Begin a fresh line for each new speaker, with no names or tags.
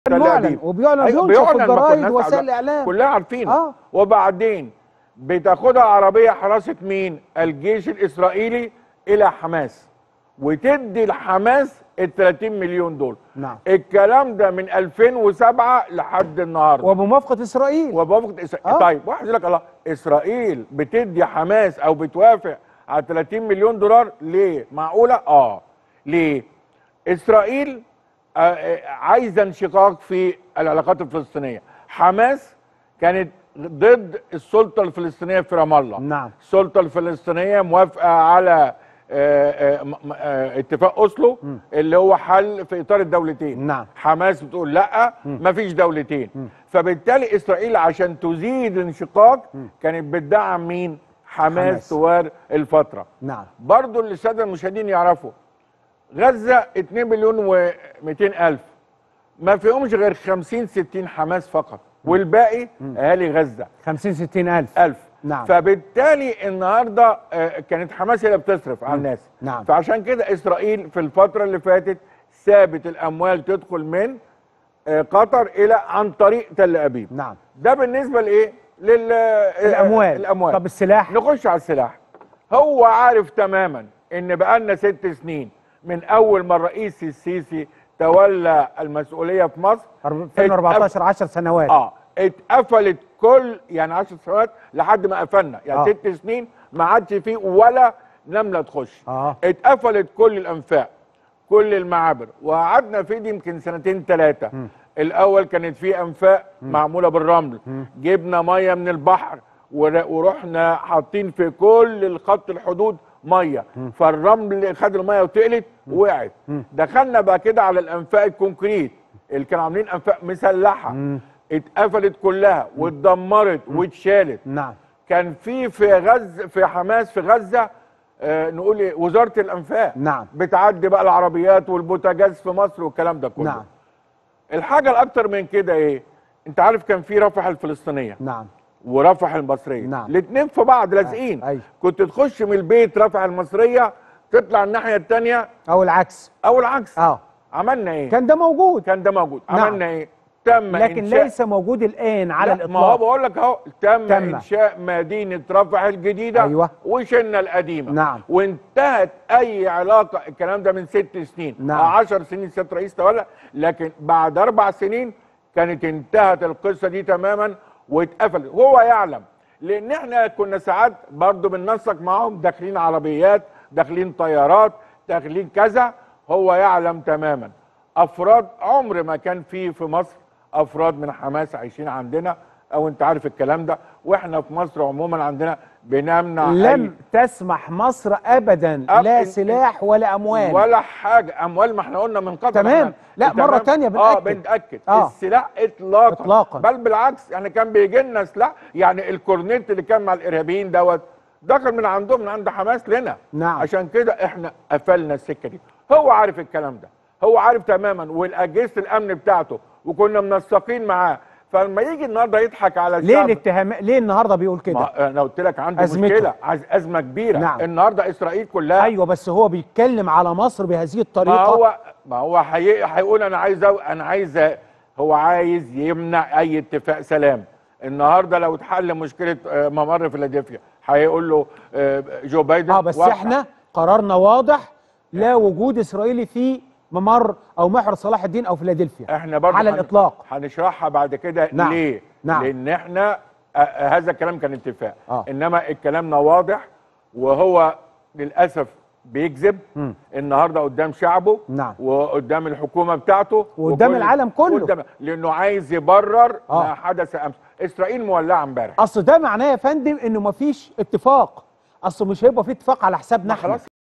تل
معلن
أبيب.
وبيعلن
أيوة،
بينشر في
بيعلن، ما
الجرايد
كناش
ووسائل
عارفين.
الاعلام
كلها عارفين
آه.
وبعدين بتاخدها عربيه حراسه مين الجيش الاسرائيلي الى حماس وتدي لحماس ال 30 مليون دول
نعم
الكلام ده من 2007 لحد النهارده
وبموافقه اسرائيل
وبوافقه إسرائيل
آه.
طيب واحد يقول لك الله اسرائيل بتدي حماس او بتوافق على 30 مليون دولار ليه؟ معقوله؟ اه ليه؟ اسرائيل آه، آه، عايزه انشقاق في العلاقات الفلسطينيه حماس كانت ضد السلطه الفلسطينيه في رام الله
نعم
السلطه الفلسطينيه موافقه على آه، آه، م- م- آه، اتفاق اوسلو اللي هو حل في اطار الدولتين
نعم
حماس بتقول لا مفيش دولتين فبالتالي اسرائيل عشان تزيد انشقاق كانت بتدعم مين حماس,
حماس.
حماس. طوال الفتره
نعم
برضو اللي الساده المشاهدين يعرفوا غزه 2 مليون و200 الف ما فيهمش غير 50 60 حماس فقط والباقي اهالي غزه
50 60 الف
ألف
نعم.
فبالتالي النهارده آه، كانت حماس هي اللي بتصرف على الناس
نعم.
فعشان كده اسرائيل في الفتره اللي فاتت سابت الاموال تدخل من آه، قطر الى عن طريق تل ابيب
نعم
ده بالنسبه لايه لل آه،
الاموال
الاموال
طب السلاح
نخش على السلاح هو عارف تماما ان بقالنا ست سنين من اول ما الرئيس السيسي تولى المسؤوليه في مصر
2014 10 سنوات
اه اتقفلت كل يعني 10 سنوات لحد ما قفلنا يعني
آه.
آه. ست سنين ما عادش فيه ولا نمله تخش
اه
اتقفلت كل الانفاق كل المعابر وقعدنا في دي يمكن سنتين ثلاثه الاول كانت في انفاق معموله بالرمل جبنا ميه من البحر ور- ورحنا حاطين في كل الخط الحدود ميه فالرمل خد الميه وتقلت وقعت دخلنا بقى كده على الانفاق الكونكريت اللي كانوا عاملين انفاق مسلحه اتقفلت كلها واتدمرت واتشالت
نعم
كان في في غزه في حماس في غزه آه نقول إيه؟ وزاره الانفاق
نعم.
بتعدي بقى العربيات والبوتاجاز في مصر والكلام ده كله
نعم
الحاجه الاكتر من كده ايه انت عارف كان في رفح الفلسطينيه
نعم
ورفح المصريه
نعم.
الاثنين في بعض لازقين
أيوة.
كنت تخش من البيت رفح المصريه تطلع الناحيه الثانيه
او العكس
او العكس
اه
عملنا ايه
كان ده موجود
كان ده موجود
نعم.
عملنا ايه تم
لكن
إنشاء
ليس موجود الان على
لا، ما هو
الاطلاق
بقول لك اهو تم,
تم.
انشاء مدينه رفح الجديده
أيوة.
وشلنا القديمه
نعم.
وانتهت اي علاقه الكلام ده من ست سنين
نعم.
أو عشر سنين سياده الرئيس تولى لكن بعد اربع سنين كانت انتهت القصه دي تماما واتقفلت هو يعلم لان احنا كنا ساعات برضو بننسق معاهم داخلين عربيات داخلين طيارات داخلين كذا هو يعلم تماما افراد عمر ما كان في في مصر افراد من حماس عايشين عندنا او انت عارف الكلام ده واحنا في مصر عموما عندنا بنمنع
لم تسمح مصر ابدا
أب-
لا
إن-
سلاح ولا اموال
ولا حاجه اموال ما احنا قلنا من قطر
تمام.
إحنا-
لا،
تمام؟
مرة تانية
اه
بنأكد.
بنتاكد
آه.
السلاح اطلاقا
إطلاقاً.
بل بالعكس يعني كان بيجي لنا سلاح يعني الكورنيت اللي كان مع الارهابيين دوت دخل من عندهم من عند حماس لنا
نعم.
عشان كده احنا قفلنا السكه دي هو عارف الكلام ده هو عارف تماما والاجهزه الامن بتاعته وكنا منسقين معاه فلما يجي النهارده يضحك على
ليه
الشعب
الاتهام ليه النهارده بيقول كده
ما انا قلت لك عنده
أزمته.
مشكله عايز ازمه كبيره
نعم.
النهارده اسرائيل كلها
ايوه بس هو بيتكلم على مصر بهذه
ما
الطريقه
هو ما هو هي- هيقول انا عايز أو- انا عايز أ- هو عايز يمنع اي اتفاق سلام النهارده لو اتحل مشكله آه، ممر فيلادلفيا هيقول له آه، جو بايدن
اه بس
وقع.
احنا قرارنا واضح لا وجود اسرائيلي في ممر او محور صلاح الدين او فيلادلفيا
احنا برضه
على
هن-
الاطلاق
هنشرحها بعد كده
نعم.
ليه
نعم.
لان احنا آه، آه، هذا الكلام كان اتفاق
آه.
انما الكلامنا واضح وهو للاسف بيكذب النهارده قدام شعبه
نعم.
وقدام الحكومه بتاعته
وقدام
وكل-
العالم كله.
قدام لانه عايز يبرر
آه.
ما حدث امس اسرائيل مولعه امبارح
اصل ده معناه يا فندم انه مفيش اتفاق اصل مش هيبقى في اتفاق على حسابنا
ما
احنا
خلاص